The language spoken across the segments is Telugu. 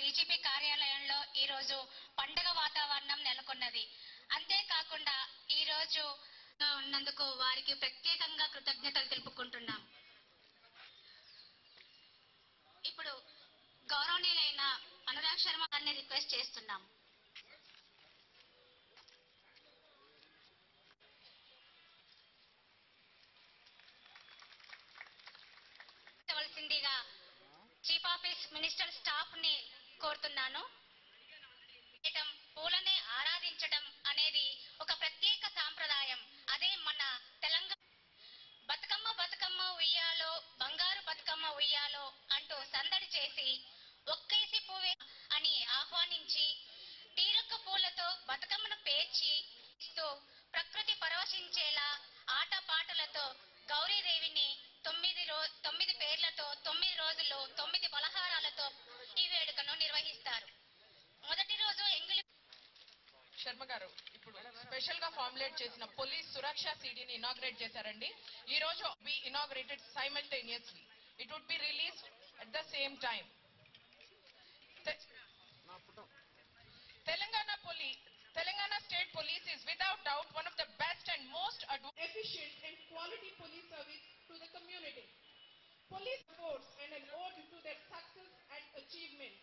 డీజీపీ కార్యాలయంలో ఈ రోజు పండగ వాతావరణం నెలకొన్నది అంతేకాకుండా ఈ రోజు ఉన్నందుకు వారికి ప్రత్యేకంగా కృతజ్ఞతలు తెలుపుకుంటున్నాం ఇప్పుడు గౌరవనీయులైన అనురాగ్ శర్మ గారిని రిక్వెస్ట్ చేస్తున్నాం వలసిందిగా చీఫ్ ఆఫీస్ మినిస్టర్ స్టాఫ్ ని కోరుతున్నాను చేయటం, పూలనే ఆరాధించడం అనేది ఒక ప్రత్యేక సాంప్రదాయం అదే మన తెలంగాణ బతుకమ్మ బతుకమ్మ ఉయ్యాలో బంగారు బతుకమ్మ ఉయ్యాలో అంటూ సందడి చేసి ఒక్కేసి పువ్వే అని ఆహ్వానించి తీరొక్క పూలతో బతుకమ్మను పేర్చి ఇస్తూ ప్రకృతి పరవశించేలా ఆట పాటలతో గౌరీదేవిని తొమ్మిది రో తొమ్మిది పేర్లతో తొమ్మిది రోజులు తొమ్మిది పలహారాలతో ఈ వేడుకను నిర్వహిస్తారు మొదటి రోజు ఎంగిలి శర్మ గారు ఇప్పుడు స్పెషల్ గా ఫార్ములేట్ చేసిన పోలీస్ సురక్ష సిడీని ఇనాగ్రేట్ చేశారండి ఈ రోజు be inaugurated simultaneously it would be release at the same time Telangana police Telangana state police is without doubt one of the best and most advanced efficient and quality police service to the community. Police force and an ode to their success and achievements.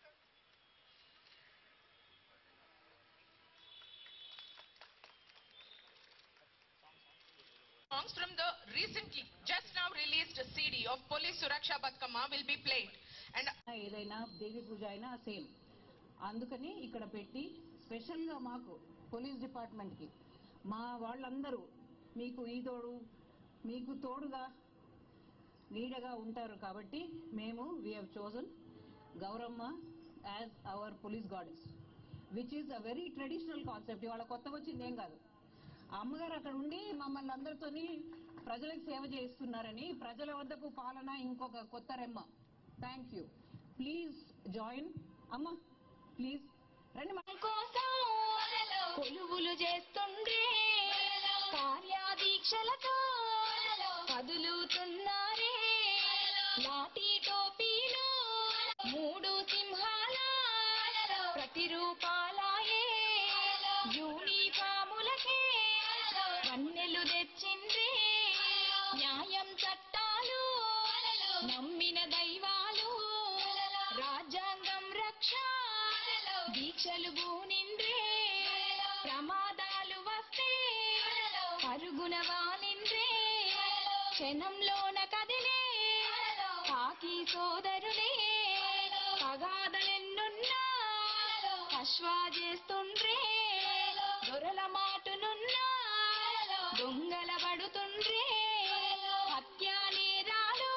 songs from the recently just now released CD of Police Suraksha Batkama will be played and ఏదైనా దేవి పూజ అయినా సేమ్ అందుకని ఇక్కడ పెట్టి స్పెషల్గా మాకు పోలీస్ డిపార్ట్మెంట్కి మా వాళ్ళందరూ మీకు ఈ తోడు మీకు తోడుగా నీడగా ఉంటారు కాబట్టి మేము we have chosen Gauramma as our police goddess which is a very traditional concept ఇవాళ కొత్తగా వచ్చింది ఏం కాదు ఆ అమ్మగారు అక్కడ ఉండి మమ్మల్ని అందరితోని ప్రజలకు సేవ చేస్తున్నారని ప్రజల వద్దకు పాలన ఇంకొక కొత్త రెమ్మ థ్యాంక్ యూ ప్లీజ్ జాయిన్ అమ్మ ప్లీజ్ రండి మా కోసం కొలువులు చేస్తుండే కార్యాదీక్షలతో కదులుతున్నారే నాటి టోపీలో మూడు సింహాల ప్రతిరూపాలాయే యూనిఫాములకే వన్నెలు తెచ్చిండ్రే న్యాయం చట్టాలు నమ్మిన దైవాలు రాజ్యాంగం రక్ష దీక్షలు బూనిండ్రే ప్రమాదాలు వస్తే పరుగున వాలిండ్రే క్షణంలోన కదిలే కాకి సోదరులే పగాదలెన్నున్నా అశ్వా చేస్తుండ్రే దొరల మాటునున్నా దొంగల పడుతుండ్రే హత్యా నేరాలు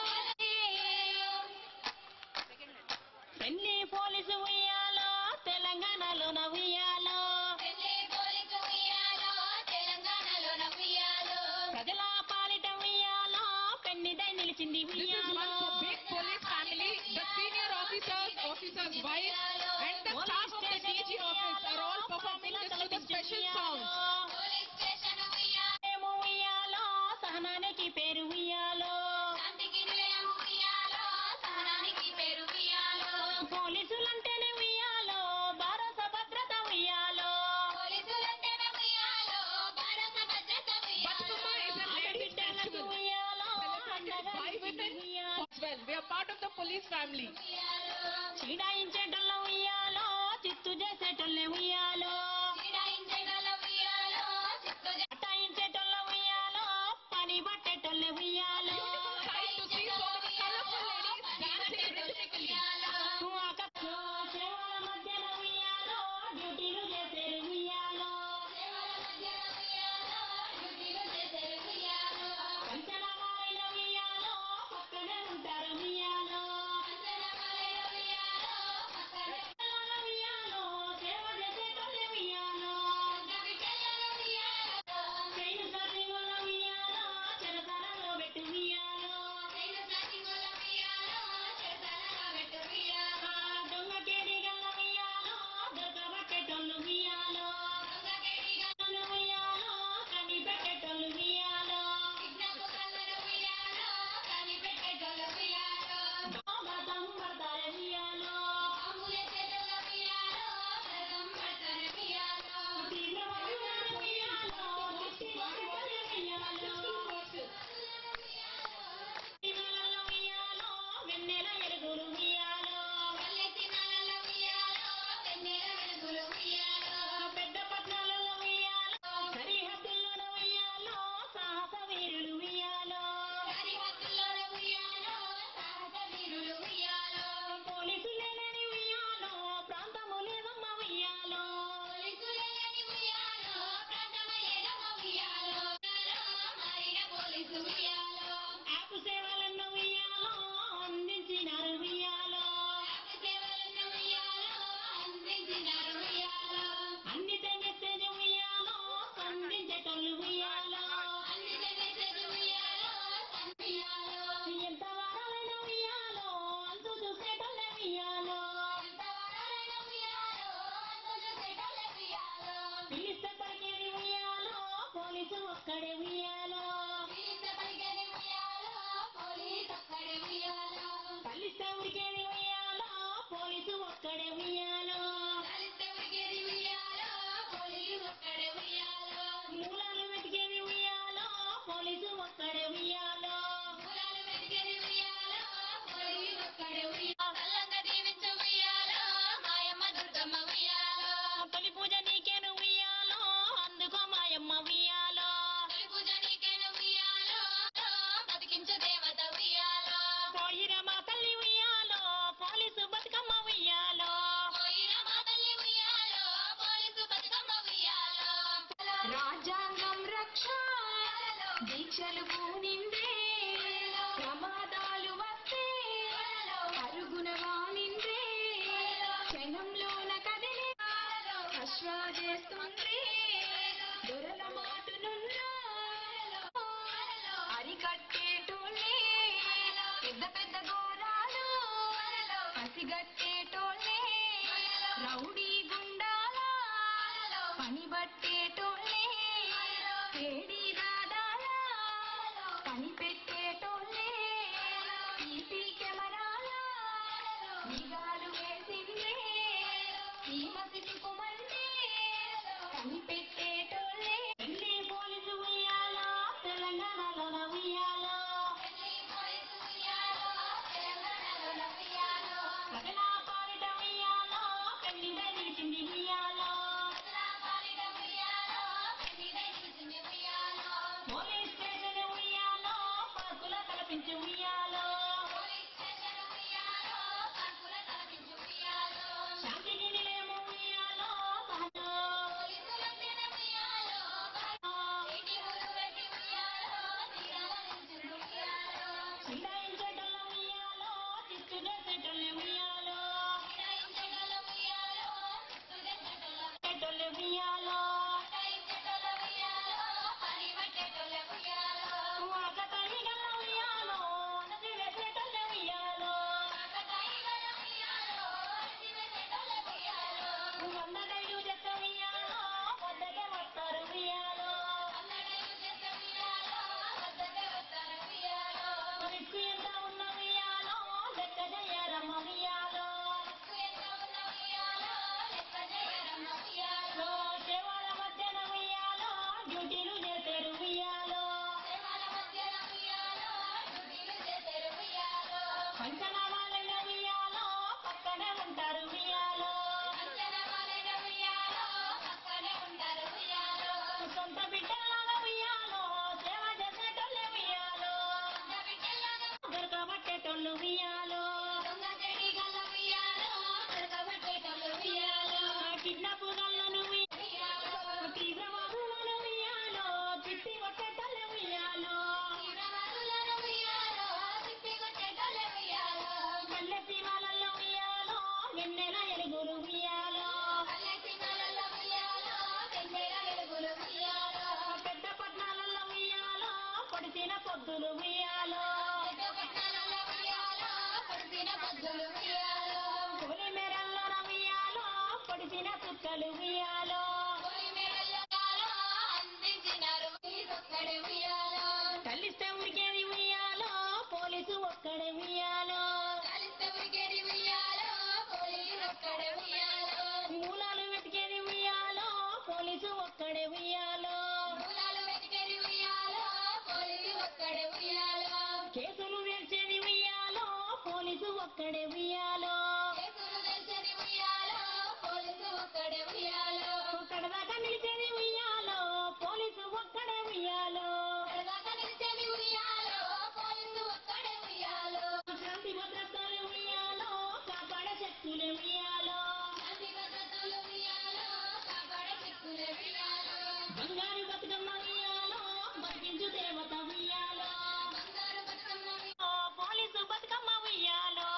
పెళ్లి పోలీసు ఉయ్యాలో తెలంగాణలో ఉయ్యాలో ప్రజల పాలిట ఉయ్యాలో పెన్నిదై నిలిచింది This is ఉయ్యాలో one for big police family. The senior officers, officers' wives, and the staff of the DG office are all performing this with a special song. ఏమో ఉయ్యాలో సహనానికి పేరు ఉయ్యాలో పోలీసులంటేనే ఉయ్యాలో భారత భద్రత ఉయ్యాలో Batkama is a ladies' బిడ్డలకు festival ఉయ్యాలో celebrated by women ఉయ్యాలో as well. We are part of the police family. చీడాయించేటోళ్ళ ఉయ్యాలో చిత్తు చేసేటోళ్ళే ఉయ్యాలో అటాయించేటోళ్ళ ఉయ్యాలో పని పట్టేటోళ్ళే ఉయ్యాలో Sight to see so many colorful ladies dancing rhythmically. అక్క- సేవల మధ్యన ఉయ్యాలో డ్యూటీలు చేసేరు ఉయ్యాలో కంచెల మారిన ఉయ్యాలో పక్కనే ఉంటారు ఉయ్యాలో దీక్షలు పూనిందే ప్రమాదాలు వస్తే అరుగున వానిందే క్షణంలోన కదిలే అశ్వాజేస్తుంది దొరల మాటునున్నా అరికట్టేటోళ్ళే పెద్ద పెద్ద ఘోరాలు పసిగట్టేటోళ్ళే రౌడీ గుండాల పని బట్టేటోళ్ళే కేడీ దాదాల పని పెట్టేటోళ్ళే సీసీ కెమెరాల నిఘాలు వేసిందే ఈ మసిసి కుమంటే కనిపెట్టేటోళ్ళే ఢిల్లీ పోలీసు ఉయ్యాలో తెలంగాణలో ఉయ్యాలో కథలా పాలిట ఉయ్యాలో కన్నీడ నిలిచింది ఉయ్యాలో పోలీస్ స్టేషన్ ఉయ్యాలో పార్కుల కల్పించి ఉయ్యాలో శాంతికి నిలయము ఉయ్యాలో సహజం చిల్లాయించటల ఉయ్యాలో చిచ్చునేసేటల ఉయ్యాలో చేటల ఉయ్యాలో వాకతాయి గల ఉయ్యాలో నది వేసేటల ఉయ్యాలో వందడైదు జత ఉయ్యాలో వద్దకే వస్తారు ఉయ్యాలో రిక్కు ఎంత ఉన్న ఉయ్యాలో లెక్క చేయరమ్మ ఉయ్యాలో సేవల మధ్యన ఉయ్యాలో డ్యూటీలు చేసేరు ఉయ్యాలో పంచనామాలైన ఉయ్యాలో పక్కనే ఉంటారు ఉయ్యాలో సొంత బిడ్డలాగా ఉయ్యాలో సేవ చేసేటోళ్ళే ఉయ్యాలో దొరకబట్టేటోళ్ళు ఉయ్యాలో కిడ్నాప్ గల్లను ఉయ్యాలో తీవ్రవాదులను ఉయ్యాలో చిట్టి కొట్టేటోళ్ళే ఉయ్యాలో పల్లె సీమాలలో ఉయ్యాలో ఎన్నెల ఎలుగులు ఉయ్యాలో పెద్ద పట్నాలలో ఉయ్యాలో పొడిచిన పొద్దులు ఉయ్యాలో కోలి మేరల్లో ఉయ్యాలో పొడిచిన చుక్కలు ఉయ్యాలో తల్లిస్తే ఉరికేది ఉయ్యాలో పోలీసు ఒక్కడే ఉయ్యాలో మూలాలు వెతికేది ఉయ్యాలో పోలీసు ఒక్కడే ఉయ్యాలో కేసులు వేసేది ఉయ్యాలో పోలీసు ఒక్కడే ఉయ్యాలో ఒక్కడదాకా నిలిచేది ఉయ్యాలో పోలీసు ఒక్కడే ఉయ్యాలో శాంతి భద్రతలు ఉయ్యాలో కాపాడే శక్తులే ఉయ్యాలో బంగారు బతుకమ్మ ఉయ్యాలో బతికించు దేవత ఉయ్యాలో పోలీసు బతుకమ్మ ఉయ్యాలో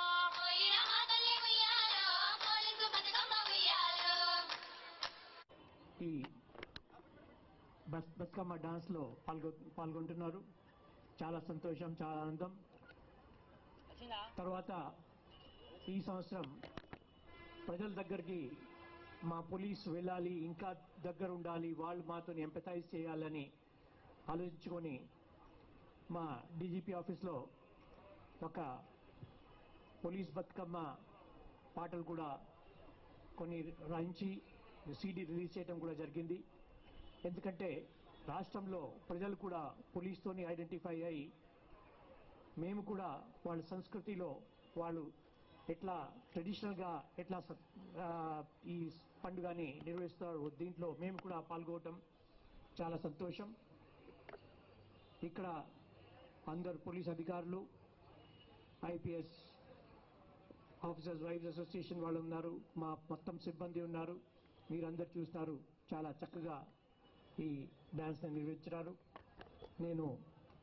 ఈ బస్ బతుకమ్మ డాన్స్లో పాల్గొ పాల్గొంటున్నారు చాలా సంతోషం చాలా ఆనందం తర్వాత ఈ సంవత్సరం ప్రజల దగ్గరికి మా పోలీస్ వెళ్ళాలి ఇంకా దగ్గర ఉండాలి వాళ్ళు మాతో ఎంపతైజ్ చేయాలని ఆలోచించుకొని మా డీజీపీ ఆఫీస్లో ఒక పోలీస్ బతుకమ్మ పాటలు కూడా కొన్ని రాయించి సీడీ రిలీజ్ చేయడం కూడా జరిగింది ఎందుకంటే రాష్ట్రంలో ప్రజలు కూడా పోలీస్తోని ఐడెంటిఫై అయి మేము కూడా వాళ్ళ సంస్కృతిలో వాళ్ళు ఎట్లా ట్రెడిషనల్గా ఎట్లా స- ఆ, ఈ పండుగని నిర్వహిస్తారు దీంట్లో మేము కూడా పాల్గొనటం చాలా సంతోషం ఇక్కడ అందరు పోలీస్ అధికారులు ఐపీఎస్ ఆఫీసర్స్ వైఫ్స్ అసోసియేషన్ వాళ్ళు ఉన్నారు మా మొత్తం సిబ్బంది ఉన్నారు మీరందరు చూస్తున్నారు చాలా చక్కగా ఈ డ్యాన్స్ నిర్వహించారు నేను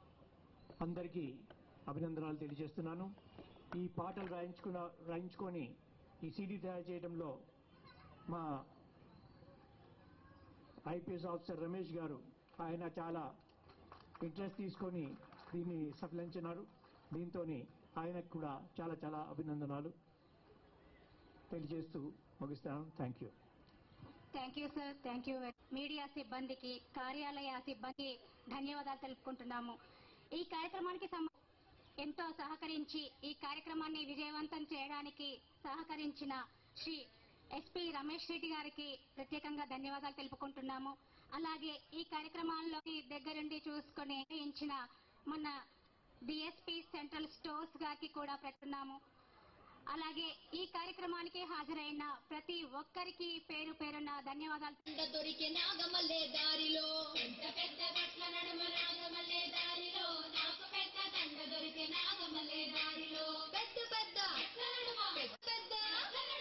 అందరికీ అభినందనాలు తెలియజేస్తున్నాను ఈ పాటలు రాయించుకున్న రాయించుకొని ఈ సీడీ తయారు చేయడంలో మా ఐపీఎస్ ఆఫీసర్ రమేష్ గారు ఆయన చాలా ఇంట్రెస్ట్ తీసుకొని దీన్ని సఫలించినారు దీంతో ఆయనకు కూడా చాలా చాలా అభినందనాలు తెలియజేస్తూ ముగిస్తాను thank you thank you sir thank you media సిబ్బందికి కార్యాలయ సిబ్బందికి ధన్యవాదాలు తెలుపుకుంటున్నాము ఈ కార్యక్రమానికి సంబ- ఎంతో సహకరించి ఈ కార్యక్రమాన్ని విజయవంతం చేయడానికి సహకరించిన శ్రీ ఎస్పీ రమేష్ రెడ్డి గారికి ప్రత్యేకంగా ధన్యవాదాలు తెలుపుకుంటున్నాము అలాగే ఈ కార్యక్రమాల్లో దగ్గరుండి చూసుకొని ఇచ్చిన మన డిఎస్పీ సెంట్రల్ స్టోర్స్ గారికి కూడా పెట్టున్నాము అలాగే ఈ కార్యక్రమానికి హాజరైన ప్రతి ఒక్కరికి పేరు పేరున ధన్యవాదాలు పెద్ద దొరికే నాగమల్లే దారిలో పెద్ద పెద్ద గట్ల నడుమ నాగమల్లే దారిలో నాకు పెద్ద దండ దొరికే నాగమల్లే దారిలో పెద్ద పెద్ద గట్ల నడుమ పెద్ద పెద్ద గట్ల